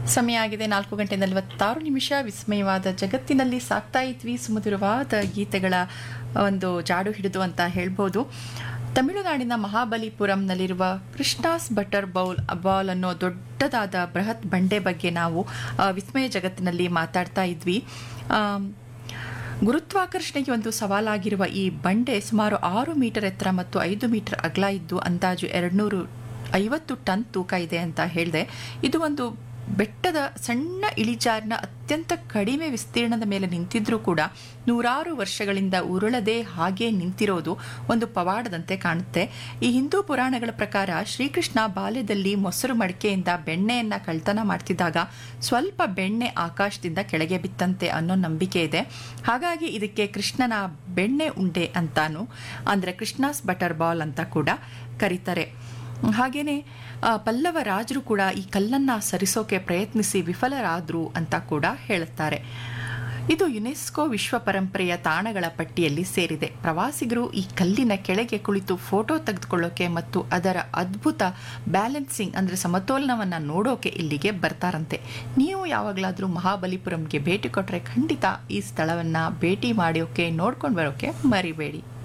ಸಮಯ ಆಗಿದೆ ನಾಲ್ಕು ಗಂಟೆ ನಲವತ್ತಾರು ನಿಮಿಷ ವಿಸ್ಮಯವಾದ ಜಗತ್ತಿನಲ್ಲಿ ಸಾಕ್ತಾ ಇದ್ವಿ ಸುಮಧುರವಾದ ಗೀತೆಗಳ ಒಂದು ಜಾಡು ಹಿಡಿದು ಅಂತ ಹೇಳ್ಬೋದು ತಮಿಳುನಾಡಿನ ಮಹಾಬಲಿಪುರಂನಲ್ಲಿರುವ ಕೃಷ್ಣಾಸ್ ಬಟರ್ ಬೌಲ್ ಬಾಲ್ ಅನ್ನೋ ದೊಡ್ಡದಾದ ಬೃಹತ್ ಬಂಡೆ ಬಗ್ಗೆ ನಾವು ಆ, ವಿಸ್ಮಯ ಜಗತ್ತಿನಲ್ಲಿ ಮಾತಾಡ್ತಾ ಇದ್ವಿ ಆಮ್, ಗುರುತ್ವಾಕರ್ಷಣೆಗೆ ಒಂದು ಸವಾಲಾಗಿರುವ ಈ ಬಂಡೆ ಸುಮಾರು ಆರು ಮೀಟರ್ ಎತ್ತರ ಮತ್ತು ಐದು ಮೀಟರ್ ಅಗಲ ಇದ್ದು ಅಂದಾಜು ಎರಡ್ನೂರು ಐವತ್ತು ಟನ್ ತೂಕ ಇದೆ ಅಂತ ಹೇಳಿದೆ ಇದು ಒಂದು ಬೆಟ್ಟದ ಸಣ್ಣ ಇಳಿಜಾರಿನ ಅತ್ಯಂತ ಕಡಿಮೆ ವಿಸ್ತೀರ್ಣದ ಮೇಲೆ ನಿಂತಿದ್ರೂ ಕೂಡ ನೂರಾರು ವರ್ಷಗಳಿಂದ ಉರುಳದೆ ಹಾಗೆ ನಿಂತಿರೋದು ಒಂದು ಪವಾಡದಂತೆ ಕಾಣುತ್ತೆ ಈ ಹಿಂದೂ ಪುರಾಣಗಳ ಪ್ರಕಾರ ಶ್ರೀಕೃಷ್ಣ ಬಾಲ್ಯದಲ್ಲಿ ಮೊಸರು ಮಡಿಕೆಯಿಂದ ಬೆಣ್ಣೆಯನ್ನ ಕಳ್ತನ ಮಾಡ್ತಿದ್ದಾಗ ಸ್ವಲ್ಪ ಬೆಣ್ಣೆ ಆಕಾಶದಿಂದ ಕೆಳಗೆ ಬಿತ್ತಂತೆ ಅನ್ನೋ ನಂಬಿಕೆ ಇದೆ ಹಾಗಾಗಿ ಇದಕ್ಕೆ ಕೃಷ್ಣನ ಬೆಣ್ಣೆ ಉಂಡೆ ಅಂತಾನು ಅಂದರೆ ಕೃಷ್ಣಾಸ್ ಬಟರ್ ಬಾಲ್ ಅಂತ ಕೂಡ ಕರೀತಾರೆ ಹಾಗೇನೆ ಆ, ಪಲ್ಲವ ರಾಜರು ಕೂಡ ಈ ಕಲ್ಲನ್ನ ಸರಿಸೋಕೆ ಪ್ರಯತ್ನಿಸಿ ವಿಫಲರಾದ್ರು ಅಂತ ಕೂಡ ಹೇಳುತ್ತಾರೆ ಇದು ಯುನೆಸ್ಕೋ ವಿಶ್ವ ಪರಂಪರೆಯ ತಾಣಗಳ ಪಟ್ಟಿಯಲ್ಲಿ ಸೇರಿದೆ ಪ್ರವಾಸಿಗರು ಈ ಕಲ್ಲಿನ ಕೆಳಗೆ ಕುಳಿತು ಫೋಟೋ ತೆಗೆದುಕೊಳ್ಳೋಕೆ ಮತ್ತು ಅದರ ಅದ್ಭುತ ಬ್ಯಾಲೆನ್ಸಿಂಗ್ ಅಂದರೆ ಸಮತೋಲನವನ್ನು ನೋಡೋಕೆ ಇಲ್ಲಿಗೆ ಬರ್ತಾರಂತೆ ನೀವು ಯಾವಾಗಲಾದರೂ ಮಹಾಬಲಿಪುರಂಗೆ ಭೇಟಿ ಕೊಟ್ಟರೆ ಖಂಡಿತ ಈ ಸ್ಥಳವನ್ನು ಭೇಟಿ ಮಾಡೋಕೆ ನೋಡ್ಕೊಂಡು ಬರೋಕೆ ಮರಿಬೇಡಿ